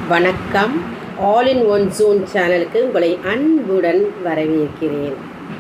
வணக்கம் all in one zone சேனலுக்கு உங்களை அன்புடன் வரவேற்கிறேன்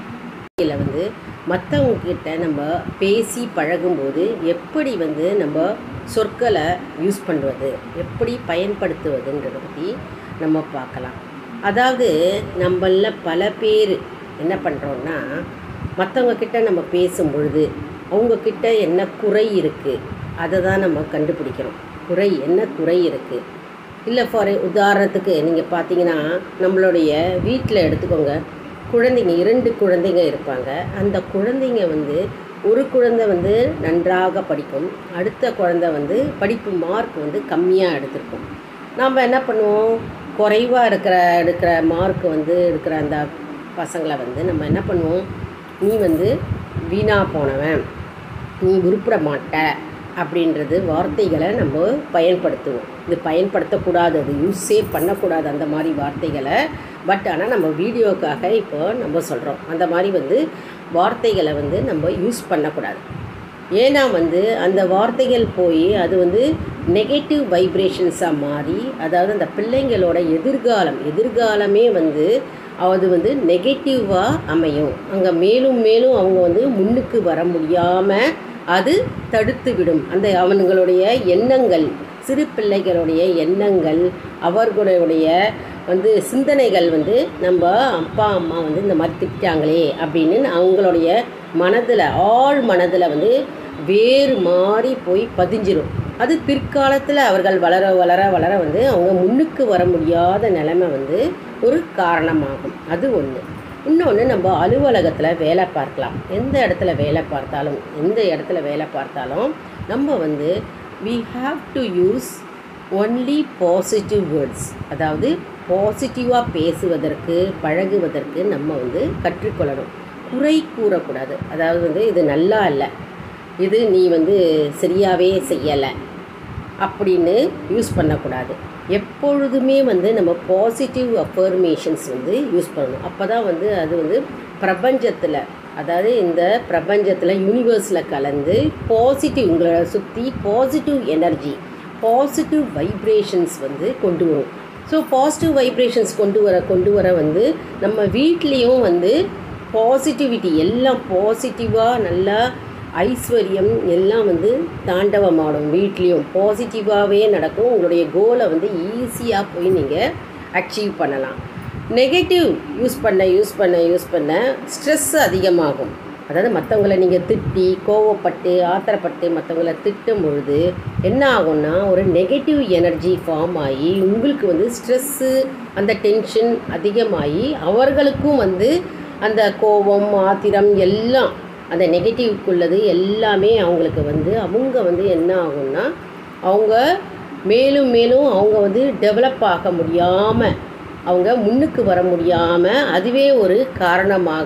இதில் வந்து மற்றவங்க கிட்ட நம்ம பேசி பழகும்போது எப்படி வந்து நம்ம சொற்களை யூஸ் பண்ணுவது எப்படி பயன்படுத்துவதுன்றதை பற்றி நம்ம பார்க்கலாம் அதாவது நம்மள பல பேர் என்ன பண்ணுறோன்னா மற்றவங்க கிட்ட நம்ம பேசும் பொழுது அவங்கக்கிட்ட என்ன குறை இருக்குது அதை தான் நம்ம கண்டுபிடிக்கிறோம் குறை என்ன குறை இருக்குது இல்லை ஃபார் உதாரணத்துக்கு நீங்கள் பார்த்தீங்கன்னா நம்மளுடைய வீட்டில் எடுத்துக்கோங்க குழந்தைங்க இரண்டு குழந்தைங்க இருப்பாங்க அந்த குழந்தைங்க வந்து ஒரு குழந்தை வந்து நன்றாக படிக்கும் அடுத்த குழந்தை வந்து படிப்பு மார்க் வந்து கம்மியாக எடுத்திருக்கும் நாம் என்ன பண்ணுவோம் குறைவாக இருக்கிற எடுக்கிற மார்க் வந்து இருக்கிற அந்த பசங்களை வந்து நம்ம என்ன பண்ணுவோம் நீ வந்து வீணாக போனவன் நீ உருப்பிட மாட்ட அப்படின்றது வார்த்தைகளை நம்ம பயன்படுத்துவோம் இது பயன்படுத்தக்கூடாது அது யூஸே பண்ணக்கூடாது அந்த மாதிரி வார்த்தைகளை பட் ஆனால் நம்ம வீடியோக்காக இப்போ நம்ம சொல்கிறோம் அந்த மாதிரி வந்து வார்த்தைகளை வந்து நம்ம யூஸ் பண்ணக்கூடாது ஏன்னா வந்து அந்த வார்த்தைகள் போய் அது வந்து நெகட்டிவ் வைப்ரேஷன்ஸாக மாறி அதாவது அந்த பிள்ளைங்களோட எதிர்காலம் எதிர்காலமே வந்து அது வந்து நெகட்டிவாக அமையும் அங்கே மேலும் மேலும் அவங்க வந்து முன்னுக்கு வர முடியாமல் அது தடுத்து விடும் அந்த அவனுங்களுடைய எண்ணங்கள் சிறு பிள்ளைகளுடைய எண்ணங்கள் அவர்களுடைய வந்து சிந்தனைகள் வந்து நம்ம அப்பா அம்மா வந்து இந்த மாதிரி திட்டாங்களே அப்படின்னு அவங்களுடைய மனதில் ஆழ் மனதில் வந்து வேறு மாறி போய் பதிஞ்சிரும் அது பிற்காலத்தில் அவர்கள் வளர வளர வளர வந்து அவங்க முன்னுக்கு வர முடியாத நிலைமை வந்து ஒரு காரணமாகும் அது ஒன்று இன்னொன்று நம்ம அலுவலகத்தில் வேலை பார்க்கலாம் எந்த இடத்துல வேலை பார்த்தாலும் எந்த இடத்துல வேலை பார்த்தாலும் நம்ம வந்து we have to use only positive words அதாவது பாசிட்டிவாக பேசுவதற்கு பழகுவதற்கு நம்ம வந்து கற்றுக்கொள்ளணும் குறை கூறக்கூடாது அதாவது வந்து இது நல்லா இல்லை இது நீ வந்து சரியாகவே செய்யலை அப்படின்னு யூஸ் பண்ணக்கூடாது எப்பொழுதுமே வந்து நம்ம பாசிட்டிவ் அஃபர்மேஷன்ஸ் வந்து யூஸ் பண்ணணும் அப்போ தான் வந்து அது வந்து பிரபஞ்சத்தில் அதாவது இந்த பிரபஞ்சத்தில் யூனிவர்ஸில் கலந்து பாசிட்டிவ் உங்களை சுற்றி பாசிட்டிவ் எனர்ஜி பாசிட்டிவ் வைப்ரேஷன்ஸ் வந்து கொண்டு வரும் ஸோ பாசிட்டிவ் வைப்ரேஷன்ஸ் கொண்டு வர கொண்டு வர வந்து நம்ம வீட்லேயும் வந்து பாசிட்டிவிட்டி எல்லாம் பாசிட்டிவாக நல்லா ஐஸ்வர்யம் எல்லாம் வந்து தாண்டவமாடும் வீட்லேயும் பாசிட்டிவாகவே நடக்கும் உங்களுடைய கோலை வந்து ஈஸியாக போய் நீங்கள் அச்சீவ் பண்ணலாம் நெகட்டிவ் யூஸ் பண்ண யூஸ் பண்ண யூஸ் பண்ண ஸ்ட்ரெஸ் அதிகமாகும் அதாவது மற்றவங்கள நீங்கள் திட்டி கோவப்பட்டு ஆத்திரப்பட்டு மற்றவங்கள திட்டும் பொழுது என்ன ஆகும்னா ஒரு நெகட்டிவ் எனர்ஜி ஃபார்ம் ஆகி உங்களுக்கு வந்து ஸ்ட்ரெஸ்ஸு அந்த டென்ஷன் அதிகமாகி அவர்களுக்கும் வந்து அந்த கோபம் ஆத்திரம் எல்லாம் அந்த நெகட்டிவ்க்குள்ளது எல்லாமே அவங்களுக்கு வந்து அவங்க வந்து என்ன ஆகும்னா அவங்க மேலும் மேலும் அவங்க வந்து டெவலப் ஆக முடியாமல் அவங்க முன்னுக்கு வர முடியாமல் அதுவே ஒரு காரணமாக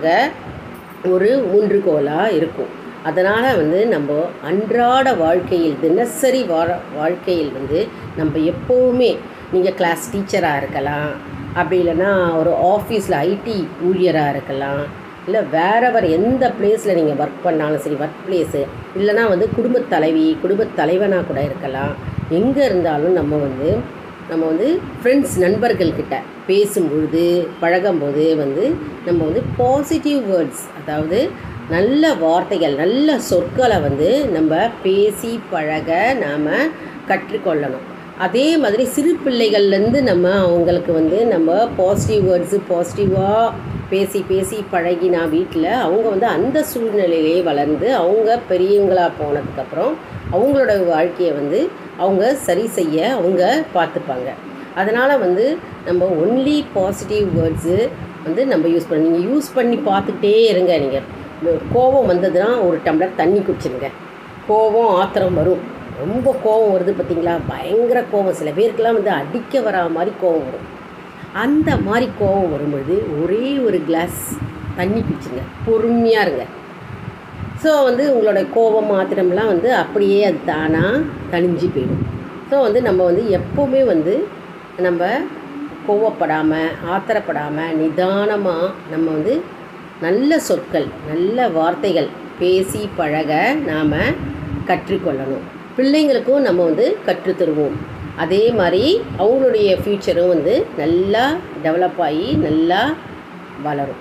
ஒரு ஊன்றுகோலாக இருக்கும் அதனால் வந்து நம்ம அன்றாட வாழ்க்கையில் தினசரி வாழ வாழ்க்கையில் வந்து நம்ம எப்போவுமே நீங்கள் கிளாஸ் டீச்சராக இருக்கலாம் அப்படி இல்லைன்னா ஒரு ஆஃபீஸில் ஐடி ஊழியராக இருக்கலாம் இல்லை வேறவர் எந்த பிளேஸில் நீங்கள் ஒர்க் பண்ணாலும் சரி ஒர்க் பிளேஸு இல்லைனா வந்து குடும்பத் தலைவி குடும்பத் தலைவனாக கூட இருக்கலாம் எங்கே இருந்தாலும் நம்ம வந்து நம்ம வந்து ஃப்ரெண்ட்ஸ் நண்பர்கள்கிட்ட பேசும்பொழுது பழகும்போது வந்து நம்ம வந்து பாசிட்டிவ் வேர்ட்ஸ் அதாவது நல்ல வார்த்தைகள் நல்ல சொற்களை வந்து நம்ம பேசி பழக நாம் கற்றுக்கொள்ளணும் அதே மாதிரி சிறு பிள்ளைகள்லேருந்து நம்ம அவங்களுக்கு வந்து நம்ம பாசிட்டிவ் வேர்ட்ஸு பாசிட்டிவாக பேசி பேசி பழகினா வீட்டில் அவங்க வந்து அந்த சூழ்நிலையிலே வளர்ந்து அவங்க பெரியவங்களாக போனதுக்கப்புறம் அவங்களோட வாழ்க்கையை வந்து அவங்க சரி செய்ய அவங்க பார்த்துப்பாங்க அதனால் வந்து நம்ம ஒன்லி பாசிட்டிவ் வேர்ட்ஸு வந்து நம்ம யூஸ் பண்ண நீங்கள் யூஸ் பண்ணி பார்த்துக்கிட்டே இருங்க நீங்கள் கோபம் வந்ததுன்னா ஒரு டம்ளர் தண்ணி குடிச்சிருங்க கோபம் ஆத்திரம் வரும் ரொம்ப கோபம் வருது பார்த்தீங்களா பயங்கர கோபம் சில பேருக்கெல்லாம் வந்து அடிக்க வரா மாதிரி கோபம் வரும் அந்த மாதிரி கோபம் வரும்பொழுது ஒரே ஒரு கிளாஸ் தண்ணி குடிச்சுங்க பொறுமையாக இருங்க ஸோ வந்து உங்களோட கோபம் ஆத்திரம்லாம் வந்து அப்படியே அது தானாக தணிஞ்சு போயிடும் ஸோ வந்து நம்ம வந்து எப்போவுமே வந்து நம்ம கோவப்படாமல் ஆத்திரப்படாமல் நிதானமாக நம்ம வந்து நல்ல சொற்கள் நல்ல வார்த்தைகள் பேசி பழக நாம் கற்றுக்கொள்ளணும் பிள்ளைங்களுக்கும் நம்ம வந்து கற்றுத்தருவோம் அதே மாதிரி அவங்களுடைய ஃப்யூச்சரும் வந்து நல்லா டெவலப் ஆகி நல்லா வளரும்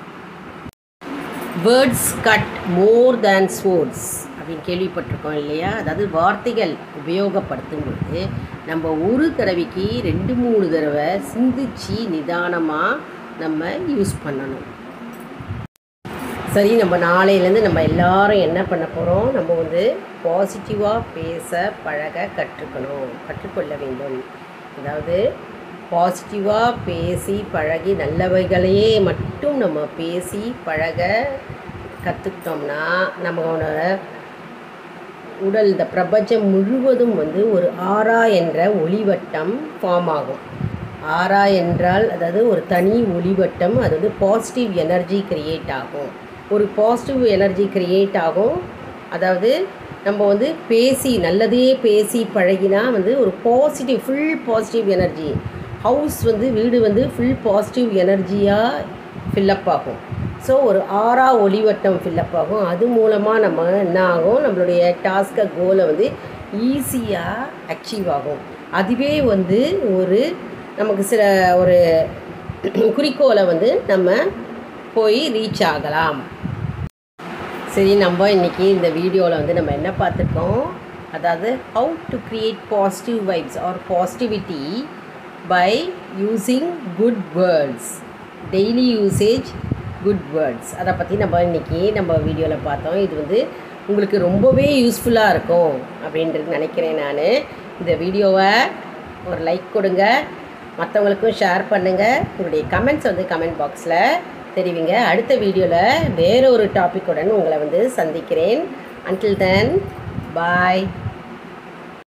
words cut more than swords அப்படின்னு கேள்விப்பட்டிருக்கோம் இல்லையா அதாவது வார்த்தைகள் உபயோகப்படுத்தும் பொழுது நம்ம ஒரு தடவைக்கு ரெண்டு மூணு தடவை சிந்திச்சு நிதானமாக நம்ம யூஸ் பண்ணணும் சரி நம்ம நாளையிலேருந்து நம்ம எல்லாரும் என்ன பண்ண போகிறோம் நம்ம வந்து பாசிட்டிவாக பேச பழக கற்றுக்கணும் கற்றுக்கொள்ள வேண்டும் அதாவது பாசிட்டிவாக பேசி பழகி நல்லவைகளையே மட்டும் நம்ம பேசி பழக கற்றுக்கிட்டோம்னா நம்மளோட உடல் இந்த பிரபஞ்சம் முழுவதும் வந்து ஒரு ஆரா என்ற ஒளிவட்டம் ஃபார்ம் ஆகும் ஆரா என்றால் அதாவது ஒரு தனி ஒளிவட்டம் அது வந்து பாசிட்டிவ் எனர்ஜி கிரியேட் ஆகும் ஒரு பாசிட்டிவ் எனர்ஜி கிரியேட் ஆகும் அதாவது நம்ம வந்து பேசி நல்லதே பேசி பழகினா வந்து ஒரு positive full positive energy house வந்து வீடு வந்து ஃபுல் பாசிட்டிவ் எனர்ஜியாக ஃபில்லப் ஆகும் ஸோ ஒரு ஆறா ஒளிவட்டம் ஃபில்லப் ஆகும் அது மூலமாக நம்ம என்ன ஆகும் நம்மளுடைய டாஸ்கை கோலை வந்து ஈஸியாக அச்சீவ் ஆகும் அதுவே வந்து ஒரு நமக்கு சில ஒரு குறிக்கோளை வந்து நம்ம போய் ரீச் ஆகலாம் சரி நம்ம இன்றைக்கி இந்த வீடியோவில் வந்து நம்ம என்ன பார்த்துருக்கோம் அதாவது how to create positive vibes or positivity by using good words daily usage good words அதை பற்றி நம்ம இன்றைக்கி நம்ம வீடியோவில் பார்த்தோம் இது வந்து உங்களுக்கு ரொம்பவே யூஸ்ஃபுல்லாக இருக்கும் அப்படின்றது நினைக்கிறேன் நான் இந்த வீடியோவை ஒரு லைக் கொடுங்க மற்றவங்களுக்கும் ஷேர் பண்ணுங்கள் உங்களுடைய கமெண்ட்ஸ் வந்து கமெண்ட் பாக்ஸில் தெரிவிங்க அடுத்த வீடியோவில் வேறு ஒரு டாப்பிக்குடன் உங்களை வந்து சந்திக்கிறேன் அன்டில் தென் பாய்